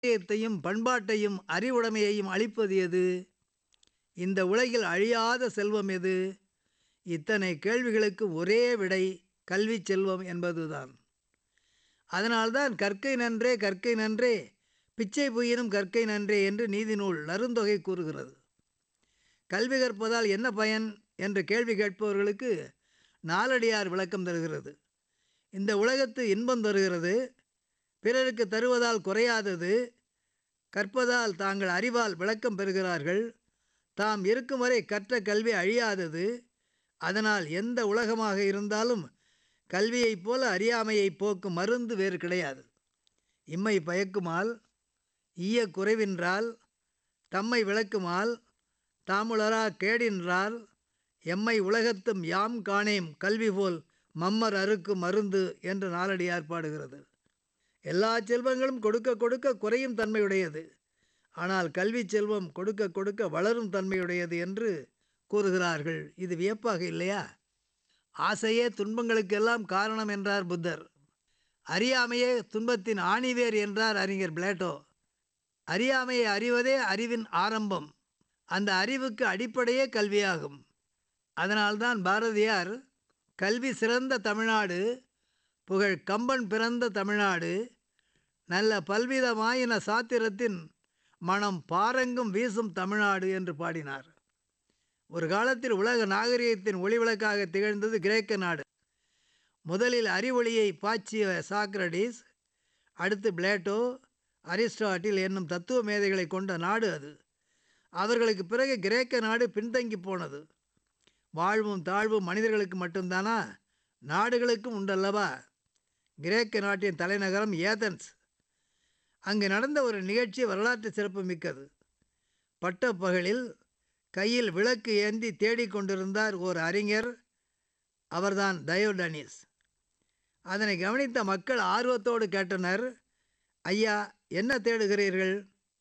நாகரிகத்தையும் பண்பாட்டையும் அறிவுடைமையையும் அளிப்பது எது இந்த உலகில் அழியாத செல்வம் எது இத்தனை கேள்விகளுக்கு ஒரே விடை கல்வி செல்வம் என்பதுதான் அதனால்தான் கற்கை நன்றே கற்கை நன்றே பிச்சை புயினும் கற்கை நன்றே என்று நீதிநூல் நருந்தொகை கூறுகிறது கல்வி கற்பதால் என்ன பயன் என்று கேள்வி கேட்பவர்களுக்கு நாலடியார் விளக்கம் தருகிறது இந்த உலகத்து இன்பம் தருகிறது பிறருக்கு தருவதால் குறையாதது கற்பதால் தாங்கள் அறிவால் விளக்கம் பெறுகிறார்கள் தாம் இருக்கும் வரை கற்ற கல்வி அழியாதது அதனால் எந்த உலகமாக இருந்தாலும் கல்வியைப் போல அறியாமையை போக்கும் மருந்து வேறு கிடையாது இம்மை பயக்குமால் ஈய குறைவின்றால் தம்மை விளக்குமால் தாமுளரா கேடின்றால் எம்மை உலகத்தும் யாம் காணேம் கல்வி போல் மம்மர் அறுக்கு மருந்து என்று நாலடியார் பாடுகிறது எல்லா செல்வங்களும் கொடுக்க கொடுக்க குறையும் தன்மையுடையது ஆனால் கல்வி செல்வம் கொடுக்க கொடுக்க வளரும் தன்மையுடையது என்று கூறுகிறார்கள் இது வியப்பாக இல்லையா ஆசையே துன்பங்களுக்கெல்லாம் காரணம் என்றார் புத்தர் அறியாமையே துன்பத்தின் ஆணிவேர் என்றார் அறிஞர் பிளேட்டோ அறியாமையை அறிவதே அறிவின் ஆரம்பம் அந்த அறிவுக்கு அடிப்படையே கல்வியாகும் அதனால்தான் பாரதியார் கல்வி சிறந்த தமிழ்நாடு புகழ் கம்பன் பிறந்த தமிழ்நாடு நல்ல பல்விதமாயின சாத்திரத்தின் மனம் பாரங்கும் வீசும் தமிழ்நாடு என்று பாடினார் ஒரு காலத்தில் உலக நாகரிகத்தின் ஒளிவிளக்காக திகழ்ந்தது கிரேக்க நாடு முதலில் அறிவொளியை பாய்ச்சிய சாக்ரடீஸ் அடுத்து பிளேட்டோ அரிஸ்டாட்டில் என்னும் தத்துவ மேதைகளை கொண்ட நாடு அது அவர்களுக்கு பிறகு கிரேக்க நாடு பின்தங்கி போனது வாழ்வும் தாழ்வும் மனிதர்களுக்கு மட்டும்தானா நாடுகளுக்கும் உண்டல்லவா கிரேக்க நாட்டின் தலைநகரம் ஏதன்ஸ் அங்கு நடந்த ஒரு நிகழ்ச்சி வரலாற்று சிறப்பு மிக்கது பட்டப்பகலில் கையில் விளக்கு ஏந்தி தேடிக்கொண்டிருந்தார் ஓர் அறிஞர் அவர்தான் டயோடனிஸ் அதனை கவனித்த மக்கள் ஆர்வத்தோடு கேட்டனர் ஐயா என்ன தேடுகிறீர்கள்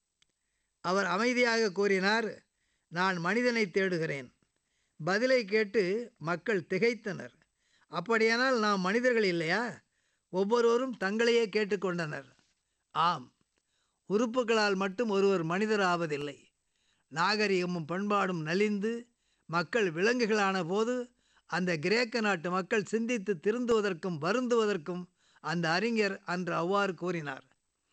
அவர் அமைதியாக கூறினார் நான் மனிதனை தேடுகிறேன் பதிலை கேட்டு மக்கள் திகைத்தனர் அப்படியானால் நாம் மனிதர்கள் இல்லையா ஒவ்வொருவரும் தங்களையே கேட்டுக்கொண்டனர் ஆம் உறுப்புகளால் மட்டும் ஒருவர் மனிதர் ஆவதில்லை நாகரிகமும் பண்பாடும் நலிந்து மக்கள் விலங்குகளான போது அந்த கிரேக்க நாட்டு மக்கள் சிந்தித்து திருந்துவதற்கும் வருந்துவதற்கும் அந்த அறிஞர் அன்று அவ்வாறு கூறினார்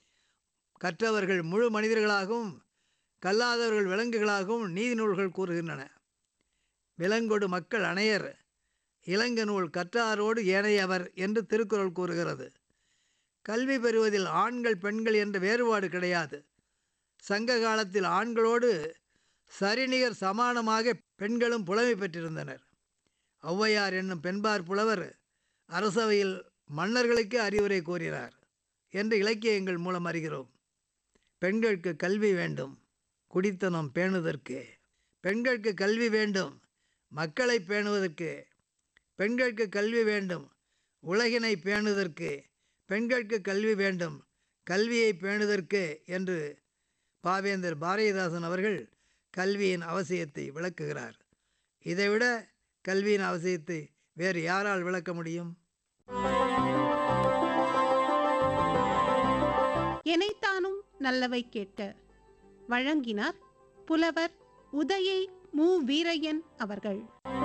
கற்றவர்கள் முழு மனிதர்களாகவும் கல்லாதவர்கள் விலங்குகளாகவும் நீதி நூல்கள் கூறுகின்றன விலங்கொடு மக்கள் அணையர் இளங்க நூல் கற்றாரோடு ஏனையவர் என்று திருக்குறள் கூறுகிறது கல்வி பெறுவதில் ஆண்கள் பெண்கள் என்ற வேறுபாடு கிடையாது சங்க காலத்தில் ஆண்களோடு சரிநிகர் சமானமாக பெண்களும் புலமை பெற்றிருந்தனர் ஔவையார் என்னும் பெண்பார் புலவர் அரசவையில் மன்னர்களுக்கே அறிவுரை கூறினார் என்று இலக்கியங்கள் மூலம் அறிகிறோம் பெண்களுக்கு கல்வி வேண்டும் குடித்தனம் பேணுதற்கு பெண்களுக்கு கல்வி வேண்டும் மக்களை பேணுவதற்கு பெண்களுக்கு கல்வி வேண்டும் உலகினை பேணுதற்கு பெண்களுக்கு கல்வி வேண்டும் கல்வியை பேணுதற்கு என்று பாவேந்தர் பாரதிதாசன் அவர்கள் கல்வியின் அவசியத்தை விளக்குகிறார் இதைவிட கல்வியின் அவசியத்தை வேறு யாரால் விளக்க முடியும் எனைத்தானும் நல்லவை கேட்க வழங்கினார் புலவர் உதயை மு வீரையன் அவர்கள்